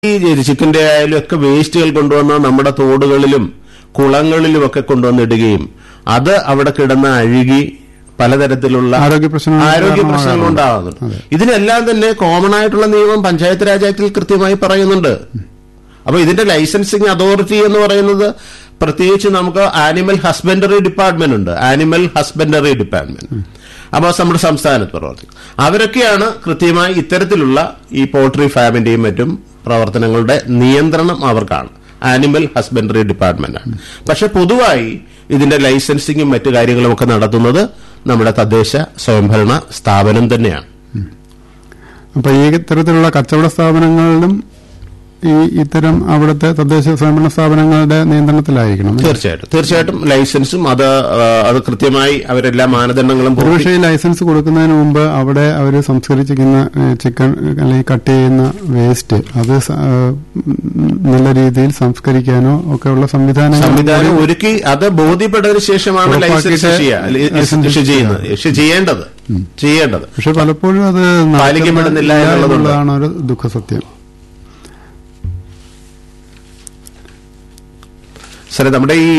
ഈ ചിക്കന്റെ ആയാലും ഒക്കെ വേസ്റ്റുകൾ കൊണ്ടുവന്ന് നമ്മുടെ തോടുകളിലും കുളങ്ങളിലും ഒക്കെ കൊണ്ടുവന്ന് ഇടുകയും അത് അവിടെ കിടന്ന് അഴുകി പലതരത്തിലുള്ള ആരോഗ്യ പ്രശ്നങ്ങൾ ആരോഗ്യ കാരണമാകാറുണ്ട്. പ്രശ്നങ്ങൾ ഉണ്ടാകുന്നുണ്ട് ഇതിനെല്ലാം തന്നെ കോമൺ ആയിട്ടുള്ള നിയമം പഞ്ചായത്ത് രാജ് ആക്ടിൽ കൃത്യമായി പറയുന്നുണ്ട് അപ്പൊ ഇതിന്റെ ലൈസൻസിങ് അതോറിറ്റി എന്ന് പറയുന്നത് പ്രത്യേകിച്ച് നമുക്ക് ആനിമൽ ഹസ്ബൻഡറി ഡിപ്പാർട്ട്മെന്റ് ഉണ്ട് ആനിമൽ ഹസ്ബൻഡറി ഡിപ്പാർട്ട്മെന്റ് അപ്പോൾ നമ്മുടെ സംസ്ഥാനത്ത് പ്രവർത്തിക്കും അവരൊക്കെയാണ് കൃത്യമായി ഇത്തരത്തിലുള്ള ഈ പോൾട്രി ഫാമിന്റെയും മറ്റും പ്രവർത്തനങ്ങളുടെ നിയന്ത്രണം അവർക്കാണ് ആനിമൽ ഹസ്ബൻഡറി ഡിപ്പാർട്ട്മെന്റ് ആണ് പക്ഷെ പൊതുവായി ഇതിന്റെ ലൈസൻസിങ്ങും മറ്റു കാര്യങ്ങളും ഒക്കെ നടത്തുന്നത് നമ്മുടെ തദ്ദേശ സ്വയംഭരണ സ്ഥാപനം തന്നെയാണ് അപ്പൊ ഈ ഇത്തരത്തിലുള്ള കച്ചവട സ്ഥാപനങ്ങളിലും ഈ ഇത്തരം അവിടുത്തെ തദ്ദേശ സ്വയംഭരണ സ്ഥാപനങ്ങളുടെ നിയന്ത്രണത്തിലായിരിക്കണം തീർച്ചയായിട്ടും തീർച്ചയായിട്ടും ലൈസൻസും അത് ആ, അത് കൃത്യമായി അവരെല്ലാ മാനദണ്ഡങ്ങളും പൂർത്തി- ഒരുപക്ഷെ ഈ ലൈസൻസ് കൊടുക്കുന്നതിന് മുമ്പ് അവിടെ അവർ സംസ്കരിച്ചിരിക്കുന്ന ചിക്കൻ അല്ലെങ്കിൽ കട്ട് ചെയ്യുന്ന വേസ്റ്റ് അത് സ- ആ, ഉം, നല്ല രീതിയിൽ സംസ്കരിക്കാനോ ഒക്കെ ഉള്ള സംവിധാനങ്ങൾ സംവിധാനം ഒരുക്കി അത് ബോധ്യപ്പെട്ടതിന് ശേഷമാണ് ലൈസൻസ് ഉറപ്പാക്കിയിട്ട് ചെയ്യുക ലൈസൻസ് ഇഷ്യൂ ചെയ്യുന്നത് ഇഷ്യൂ ചെയ്യേണ്ടത് ചെയ്യേണ്ടത് പക്ഷെ പലപ്പോഴും അത് പാലിക്കപ്പെടുന്നില്ല എന്നുള്ളതുണ്ട്. എന്നുള്ളതാണ് ഒരു ദുഃഖസത്യം സാറേ നമ്മുടെ ഈ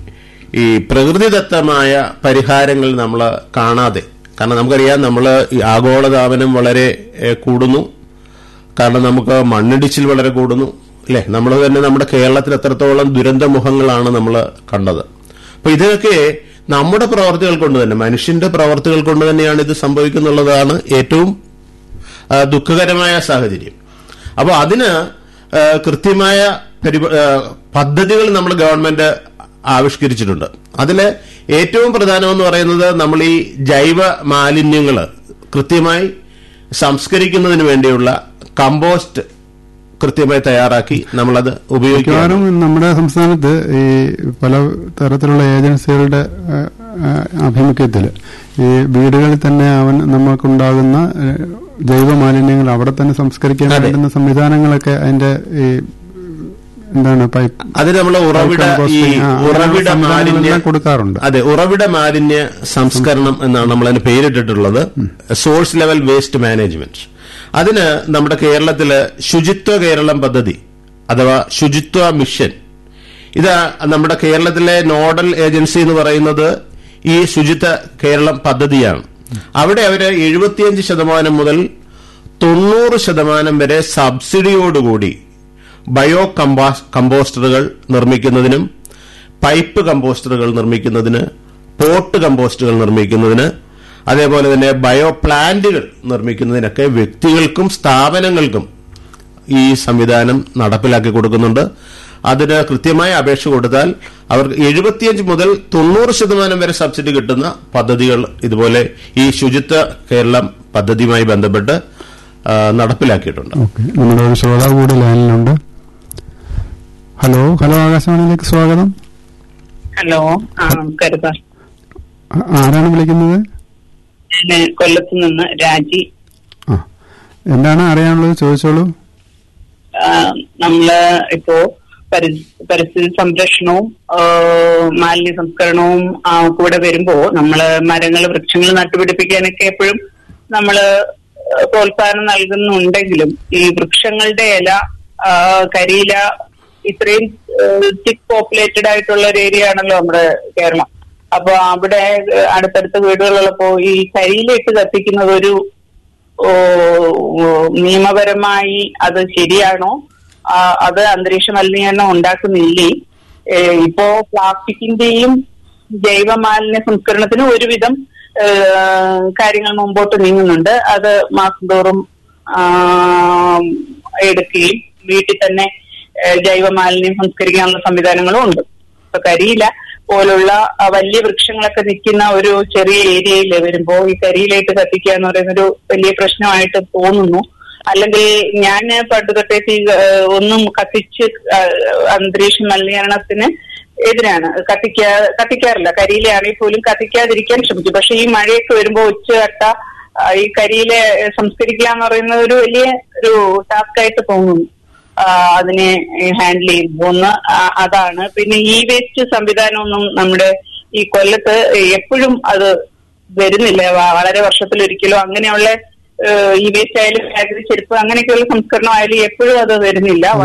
ഈ പ്രകൃതിദത്തമായ പരിഹാരങ്ങൾ നമ്മൾ കാണാതെ കാരണം നമുക്കറിയാം നമ്മൾ ഈ ആഗോളതാപനം വളരെ ഏ, കൂടുന്നു കാരണം നമുക്ക് മണ്ണിടിച്ചിൽ വളരെ കൂടുന്നു അല്ലെ നമ്മൾ തന്നെ നമ്മുടെ കേരളത്തിൽ എത്രത്തോളം ദുരന്തമുഖങ്ങളാണ് നമ്മൾ കണ്ടത് അപ്പൊ ഇതൊക്കെ നമ്മുടെ പ്രവർത്തികൾ കൊണ്ട് തന്നെ മനുഷ്യന്റെ പ്രവർത്തികൾ കൊണ്ട് തന്നെയാണ് ഇത് സംഭവിക്കുന്നുള്ളതാണ് ഏറ്റവും ആ, ദുഃഖകരമായ സാഹചര്യം അപ്പോൾ അതിന് ആ, കൃത്യമായ പരിപ- ആ, പദ്ധതികൾ നമ്മൾ ഗവൺമെന്റ് ആവിഷ്കരിച്ചിട്ടുണ്ട് അതിൽ ഏറ്റവും പ്രധാനമെന്ന് പറയുന്നത് നമ്മൾ ഈ ജൈവ മാലിന്യങ്ങൾ കൃത്യമായി സംസ്കരിക്കുന്നതിന് വേണ്ടിയുള്ള കമ്പോസ്റ്റ് കൃത്യമായി തയ്യാറാക്കി നമ്മളത് ഉപയോഗിക്കുക മിക്കവാറും നമ്മുടെ സംസ്ഥാനത്ത് ഈ പല തരത്തിലുള്ള ഏജൻസികളുടെ ആ, ആ, ആഭിമുഖ്യത്തിൽ ഈ വീടുകളിൽ തന്നെ അവൻ നമുക്കുണ്ടാകുന്ന ഏ, ജൈവ മാലിന്യങ്ങൾ അവിടെ തന്നെ സംസ്കരിക്കാൻ അതെ. വേണ്ടുന്ന സംവിധാനങ്ങളൊക്കെ അതിന്റെ ഈ എന്താണ് പൈപ്പ് അത് നമ്മൾ ഉറവിട ഈ composting, ആ, അങ്ങനെയുള്ള ഉറവിട മാലിന്യ സംവിധാനങ്ങളെല്ലാം കൊടുക്കാറുണ്ട് അതെ ഉറവിട മാലിന്യ സംസ്കരണം എന്നാണ് നമ്മൾ അതിന് പേരിട്ടിട്ടുള്ളത് സോഴ്സ് ലെവൽ വേസ്റ്റ് മാനേജ്മെന്റ് അതിന് നമ്മുടെ കേരളത്തില് ശുചിത്വ കേരളം പദ്ധതി അഥവാ ശുചിത്വ മിഷൻ ഇത് നമ്മുടെ കേരളത്തിലെ നോഡൽ ഏജൻസി എന്ന് പറയുന്നത് ഈ ശുചിത്വ കേരളം പദ്ധതിയാണ് അവിടെ അവര് എഴുപത്തിയഞ്ച് ശതമാനം മുതൽ തൊണ്ണൂറ് ശതമാനം വരെ സബ്സിഡിയോടുകൂടി ബയോ കമ്പാസ് കമ്പോസ്റ്ററുകൾ നിർമ്മിക്കുന്നതിനും പൈപ്പ് കമ്പോസ്റ്ററുകൾ നിർമ്മിക്കുന്നതിന് പോട്ട് കമ്പോസ്റ്റുകൾ നിർമ്മിക്കുന്നതിന് അതേപോലെ തന്നെ ബയോ പ്ലാന്റുകൾ നിർമ്മിക്കുന്നതിനൊക്കെ വ്യക്തികൾക്കും സ്ഥാപനങ്ങൾക്കും ഈ സംവിധാനം നടപ്പിലാക്കി കൊടുക്കുന്നുണ്ട് അതിന് കൃത്യമായ അപേക്ഷ കൊടുത്താൽ അവർക്ക് എഴുപത്തിയഞ്ച് മുതൽ തൊണ്ണൂറ് ശതമാനം വരെ സബ്സിഡി കിട്ടുന്ന പദ്ധതികൾ ഇതുപോലെ ഈ ശുചിത്വ കേരളം പദ്ധതിയുമായി ബന്ധപ്പെട്ട് ആ, നടപ്പിലാക്കിയിട്ടുണ്ട് ഓക്കെ നമ്മുടെ ഒരു ശ്രോതാവ് കൂടി ലൈനിലുണ്ട് ഹലോ ഹലോ ആകാശവാണിയിലേക്ക് സ്വാഗതം ഹലോ ആ നമസ്കാരം സാർ ആ- ആരാണ് വിളിക്കുന്നത് ഞാൻ കൊല്ലത്ത് നിന്ന് രാജി ആ എന്താണ് അറിയാനുള്ളത് ചോദിച്ചോളൂ ആ, നമ്മള് ഇപ്പോ പരി- പരിസ്ഥിതി സംരക്ഷണവും ആ, മാലിന്യ സംസ്കരണവും ആ, കൂടെ വരുമ്പോ നമ്മള് മരങ്ങൾ വൃക്ഷങ്ങൾ നട്ടുപിടിപ്പിക്കാനൊക്കെ എപ്പോഴും നമ്മള് പ്രോത്സാഹനം നൽകുന്നുണ്ടെങ്കിലും ഈ വൃക്ഷങ്ങളുടെ ഇല ആ, കരിയില ഇത്രയും തിക് പോപ്പുലേറ്റഡ് ആയിട്ടുള്ള ഒരു ഏരിയ ആണല്ലോ നമ്മുടെ കേരളം അപ്പൊ അവിടെ ഏഹ്, അടുത്തടുത്ത വീടുകളുള്ളപ്പോ ഈ കരിയിലിട്ട് കത്തിക്കുന്നത് ഒരു ഓ, ഓ, നിയമപരമായി അത് ശരിയാണോ ആ, അത് അന്തരീക്ഷ മലിനീകരണം ഉണ്ടാക്കുന്നില്ലേ ഏ, ഇപ്പോ പ്ലാസ്റ്റിക്കിന്റെയും ജൈവ മാലിന്യ സംസ്കരണത്തിന് ഒരുവിധം ഏ, കാര്യങ്ങൾ മുമ്പോട്ട് നീങ്ങുന്നുണ്ട് അത് മാസം തോറും ആ, എടുക്കുകയും വീട്ടിൽ തന്നെ ഏ, ജൈവ മാലിന്യം സംസ്കരിക്കാനുള്ള സംവിധാനങ്ങളും ഉണ്ട് ഇപ്പൊ കരിയില പോലുള്ള ആ, വലിയ വൃക്ഷങ്ങളൊക്കെ നിൽക്കുന്ന ഒരു ചെറിയ ഏരിയയിൽ വരുമ്പോ ഈ കരിയിലേക്ക് കത്തിക്കുക എന്ന് പറയുന്ന ഒരു വലിയ പ്രശ്നമായിട്ട് തോന്നുന്നു അല്ലെങ്കിൽ ഞാൻ പണ്ട് തൊട്ടേ തീ ഏഹ്, ഒന്നും കത്തിച്ച് ഏഹ്, അന്തരീക്ഷ മലിനീകരണത്തിന് എതിരാണ് കത്തിക്കാ കത്തിക്കാറില്ല കരിയിലാണെങ്കിൽ പോലും കത്തിക്കാതിരിക്കാൻ ശ്രമിച്ചു പക്ഷെ ഈ മഴയൊക്കെ വരുമ്പോ ഉച്ചകട്ട ആ, ഈ കരിയിലെ സംസ്കരിക്കുക എന്ന് പറയുന്നത് ഒരു വലിയ ഒരു ടാസ്ക് ആയിട്ട് തോന്നുന്നു ആ, അതിനെ ഹാൻഡിൽ ചെയ്യുമ്പോൾ ഒന്ന് ആ, അതാണ് പിന്നെ ഈ വേസ്റ്റ് സംവിധാനമൊന്നും നമ്മുടെ ഈ കൊല്ലത്ത് എപ്പോഴും അത് വരുന്നില്ല വ- വളരെ വർഷത്തിലൊരിക്കലോ അങ്ങനെയുള്ള ഈ വേസ്റ്റ് ആയാലും ഫാക്ടറി ചെരുപ്പ് അങ്ങനെയൊക്കെയുള്ള സംസ്കരണം ആയാലും എപ്പോഴും അത് വരുന്നില്ല